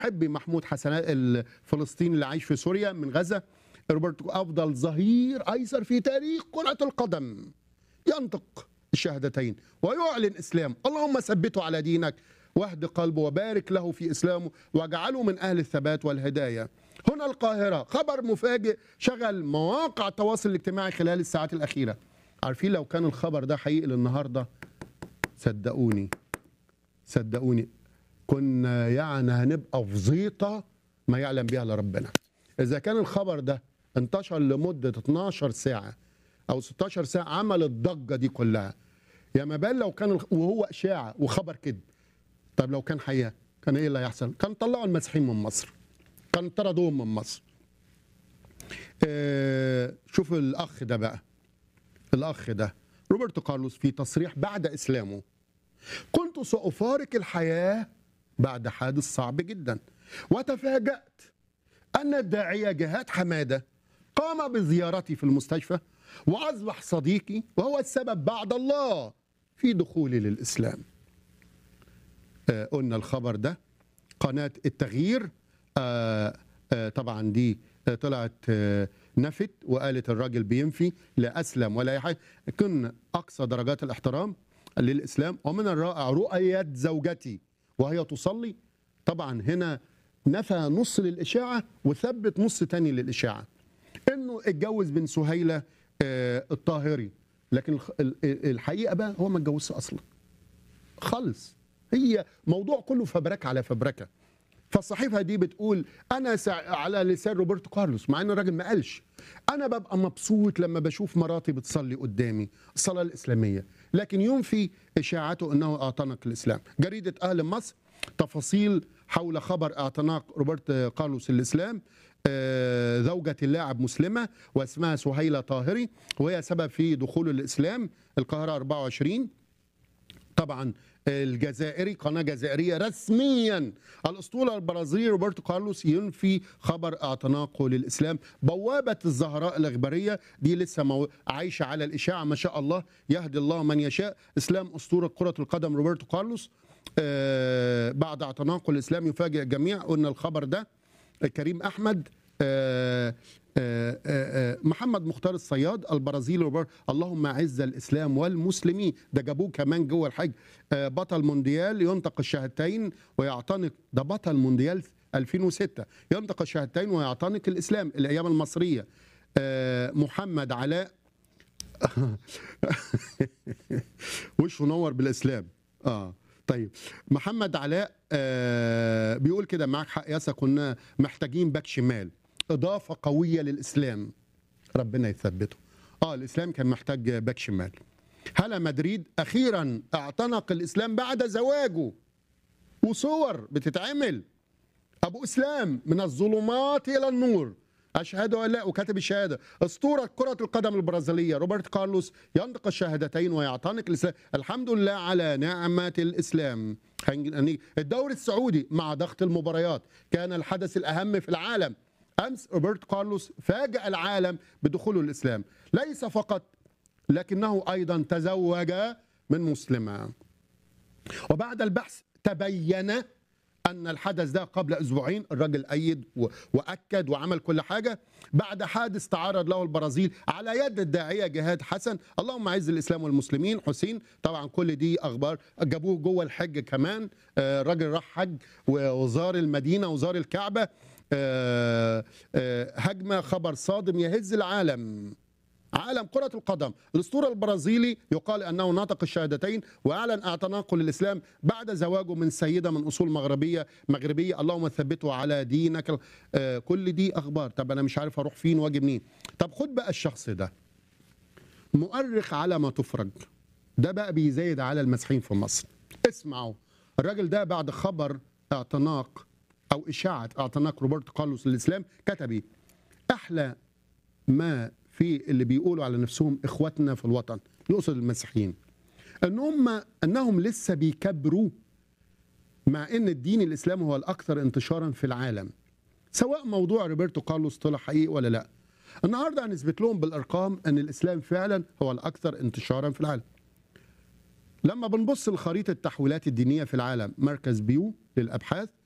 حبي محمود حسنات الفلسطيني اللي عايش في سوريا من غزه روبرتو افضل ظهير ايسر في تاريخ كره القدم ينطق الشهادتين ويعلن اسلام اللهم ثبته على دينك واهد قلبه وبارك له في اسلامه واجعله من اهل الثبات والهدايه هنا القاهره خبر مفاجئ شغل مواقع التواصل الاجتماعي خلال الساعات الاخيره عارفين لو كان الخبر ده حقيقي للنهارده صدقوني صدقوني كنا يعني هنبقى في زيطه ما يعلم بها الا ربنا اذا كان الخبر ده انتشر لمده 12 ساعه او 16 ساعه عمل الضجه دي كلها يا ما بال لو كان الخ- وهو اشاعه وخبر كذب طب لو كان حقيقه كان ايه اللي هيحصل؟ كان طلعوا المسيحيين من مصر كان طردوهم من مصر آه شوف الاخ ده بقى الاخ ده روبرتو كارلوس في تصريح بعد اسلامه كنت سأفارق الحياة بعد حادث صعب جدا وتفاجأت أن الداعية جهاد حمادة قام بزيارتي في المستشفى وأصبح صديقي وهو السبب بعد الله في دخولي للإسلام آه، قلنا الخبر ده قناة التغيير آه، آه، طبعا دي آه، طلعت آه، نفت وقالت الراجل بينفي لا أسلم ولا أي حاجة كن أقصى درجات الاحترام للإسلام ومن الرائع رؤية زوجتي وهي تصلي طبعا هنا نفى نص للإشاعة وثبت نص تاني للإشاعة انه اتجوز بن سهيله آه، الطاهري لكن الخ- ال- ال- الحقيقه بقى هو ما اتجوزش اصلا خالص هي موضوع كله فبركه على فبركه فالصحيفه دي بتقول انا سع- على لسان روبرتو كارلوس مع ان الراجل ما قالش انا ببقى مبسوط لما بشوف مراتي بتصلي قدامي الصلاه الاسلاميه لكن ينفي اشاعته انه اعتنق الاسلام جريده اهل مصر تفاصيل حول خبر اعتناق روبرت كارلوس الاسلام آه، زوجة اللاعب مسلمة واسمها سهيلة طاهري وهي سبب في دخوله الإسلام القاهرة 24 طبعا الجزائري قناة جزائرية رسميا الأسطورة البرازيلي روبرتو كارلوس ينفي خبر اعتناقه للإسلام بوابة الزهراء الإخبارية دي لسه مو... عايشة على الإشاعة ما شاء الله يهدي الله من يشاء إسلام أسطورة كرة القدم روبرتو كارلوس آه بعد اعتناقه الإسلام يفاجئ الجميع قلنا الخبر ده كريم أحمد آه آه، آه، آه، محمد مختار الصياد البرازيلي روبرت اللهم اعز الاسلام والمسلمين ده جابوه كمان جوه الحج آه، بطل مونديال ينطق الشهادتين ويعتنق ده بطل مونديال 2006 ينطق الشهادتين ويعتنق الاسلام الايام المصريه آه، محمد علاء وشه نور بالاسلام اه طيب محمد علاء آه بيقول كده معاك حق ياسا كنا محتاجين باك شمال اضافه قويه للاسلام ربنا يثبته اه الاسلام كان محتاج باك شمال هلا مدريد اخيرا اعتنق الاسلام بعد زواجه وصور بتتعمل ابو اسلام من الظلمات الى النور اشهد ان لا وكاتب الشهاده اسطوره كره القدم البرازيليه روبرت كارلوس ينطق الشهادتين ويعتنق الاسلام الحمد لله على نعمه الاسلام هنج- الدوري السعودي مع ضغط المباريات كان الحدث الاهم في العالم امس روبرت كارلوس فاجأ العالم بدخوله الاسلام ليس فقط لكنه ايضا تزوج من مسلمه وبعد البحث تبين ان الحدث ده قبل اسبوعين الراجل ايد و- واكد وعمل كل حاجه بعد حادث تعرض له البرازيل على يد الداعيه جهاد حسن اللهم اعز الاسلام والمسلمين حسين طبعا كل دي اخبار جابوه جوه الحج كمان آه، الراجل راح حج وزار المدينه وزار الكعبه آه، آه، هجمه خبر صادم يهز العالم عالم كرة القدم الأسطورة البرازيلي يقال أنه نطق الشهادتين وأعلن اعتناقه للإسلام بعد زواجه من سيدة من أصول مغربية مغربية اللهم ثبته على دينك آه كل دي أخبار طب أنا مش عارف أروح فين وأجي منين طب خد بقى الشخص ده مؤرخ على ما تفرج ده بقى بيزايد على المسيحيين في مصر اسمعوا الراجل ده بعد خبر اعتناق أو إشاعة اعتناق روبرت كارلوس للإسلام كتب إيه؟ أحلى ما في اللي بيقولوا على نفسهم اخواتنا في الوطن يقصد المسيحيين ان هم انهم لسه بيكبروا مع ان الدين الاسلامي هو الاكثر انتشارا في العالم سواء موضوع روبرتو كارلوس طلع حقيقي ولا لا النهارده هنثبت لهم بالارقام ان الاسلام فعلا هو الاكثر انتشارا في العالم لما بنبص لخريطه التحويلات الدينيه في العالم مركز بيو للابحاث